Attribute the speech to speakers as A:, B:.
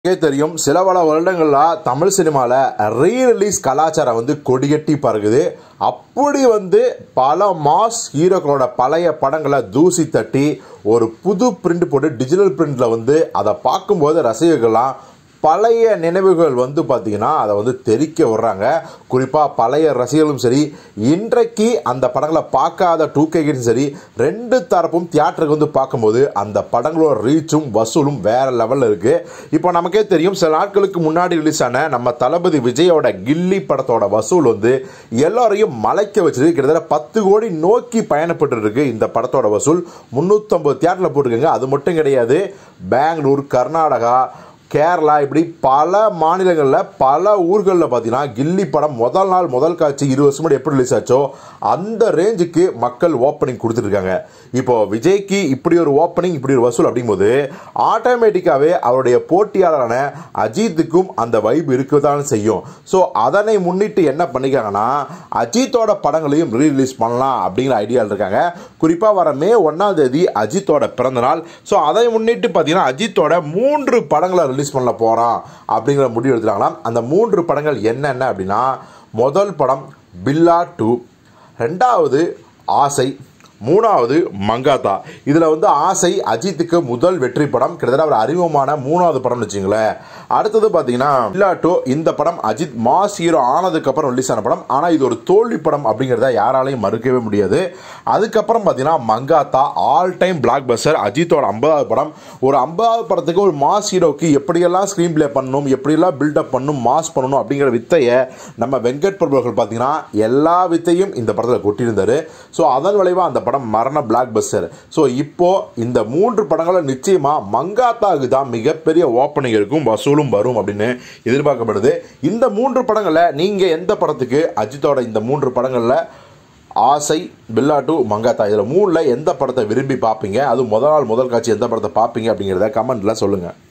A: உங்களுக்கே தெரியும் சில பல வருடங்களா தமிழ் சினிமாவில் ரீ ரிலீஸ் கலாச்சாரம் வந்து கொடிகட்டி பறகுது அப்படி வந்து பல மாஸ் ஹீரோக்களோட பழைய படங்களை தூசி தட்டி ஒரு புது பிரிண்ட் போட்டு டிஜிட்டல் பிரிண்ட்ல வந்து அதை பார்க்கும்போது ரசிகர்கள்லாம் பழைய நினைவுகள் வந்து பார்த்தீங்கன்னா அதை வந்து தெரிக்க விடுறாங்க குறிப்பாக பழைய ரசிகர்களும் சரி இன்றைக்கு அந்த படங்களை பார்க்காத டூ கேக்கும் சரி ரெண்டு தரப்பும் தியேட்டருக்கு வந்து பார்க்கும்போது அந்த படங்களோட ரீச்சும் வசூலும் வேற லெவலில் இருக்கு இப்போ நமக்கே தெரியும் சில நாட்களுக்கு முன்னாடி ரிலீஸ் ஆன நம்ம தளபதி விஜயோட கில்லி படத்தோட வசூல் வந்து எல்லாரையும் மலைக்க வச்சது கிட்டத்தட்ட பத்து கோடி நோக்கி பயணப்பட்டு இருக்கு இந்த படத்தோட வசூல் முந்நூற்றம்பது தியேட்டரில் போட்டிருக்காங்க அது மட்டும் கிடையாது பெங்களூர் கர்நாடகா கேரளா இப்படி பல மாநிலங்களில் பல ஊர்களில் பார்த்தீங்கன்னா கில்லி படம் முதல் நாள் முதல் காட்சி இருபது வருஷம் முன்னாடி எப்படி ரிலீஸ் ஆச்சோ அந்த ரேஞ்சுக்கு மக்கள் ஓப்பனிங் கொடுத்துருக்காங்க இப்போ விஜய்க்கு இப்படி ஒரு ஓப்பனிங் இப்படி ஒரு வசூல் அப்படிங்கும்போது ஆட்டோமேட்டிக்காகவே அவருடைய போட்டியாளரான அஜித்துக்கும் அந்த வைப் இருக்கதான் செய்யும் ஸோ அதனை முன்னிட்டு என்ன பண்ணிக்காங்கன்னா அஜித்தோட படங்களையும் ரீ ரிலீஸ் பண்ணலாம் அப்படிங்கிற ஐடியாவில் இருக்காங்க குறிப்பாக வர மே ஒன்றாம் தேதி அஜித்தோட பிறந்த நாள் ஸோ அதை முன்னிட்டு பார்த்தீங்கன்னா அஜித்தோட மூன்று படங்களை ரிலீஸ் பண்ண போகிறான் அப்படிங்கிற முடிவு எடுத்துட்டாங்களாம் அந்த மூன்று படங்கள் என்னென்ன அப்படின்னா முதல் படம் பில்லா டூ ரெண்டாவது ஆசை மூணாவது மங்காத்தா இதில் வந்து ஆசை அஜித்துக்கு முதல் வெற்றி படம் கிட்டத்தட்ட அவர் அறிமுகமான மூணாவது படம்னு வச்சுங்களேன் அடுத்தது பார்த்தீங்கன்னா பில்லாட்டோ இந்த படம் அஜித் மாஸ் ஹீரோ ஆனதுக்கப்புறம் ரிலீஸ் ஆன படம் ஆனால் இது ஒரு தோல்வி படம் அப்படிங்கிறத யாராலையும் மறுக்கவே முடியாது அதுக்கப்புறம் பார்த்தீங்கன்னா Mankatha all time blockbuster அஜித்தோட ஐம்பதாவது படம் ஒரு ஐம்பதாவது படத்துக்கு ஒரு மாஸ் ஹீரோக்கு எப்படியெல்லாம் ஸ்க்ரீன் ப்ளே பண்ணணும் எப்படியெல்லாம் பில்டப் பண்ணணும் மாஸ் பண்ணணும் அப்படிங்கிற வித்தையை நம்ம வெங்கட் பிரபு அவர்கள் பார்த்தீங்கன்னா எல்லா வித்தையும் இந்த படத்தில் கொட்டியிருந்தாரு ஸோ அதன் விளைவாக அந்த படம் மரண பிளாக் பஸ்டர் ஸோ இப்போ இந்த மூன்று படங்களும் நிச்சயமாக மங்காத்தாவுக்கு தான் மிகப்பெரிய ஓப்பனிங் இருக்கும் வசூலும் வரும் அப்படின்னு எதிர்பார்க்கப்படுது இந்த மூன்று படங்களில் நீங்கள் எந்த படத்துக்கு அஜித்தோட இந்த மூன்று படங்களில் ஆசை பில்லாட்டு மங்காத்தா இதில் மூணில் எந்த படத்தை விரும்பி பார்ப்பீங்க அதுவும் முதல் நாள் முதல் காட்சி எந்த படத்தை பார்ப்பீங்க அப்படிங்கிறத கமெண்ட்டில் சொல்லுங்கள்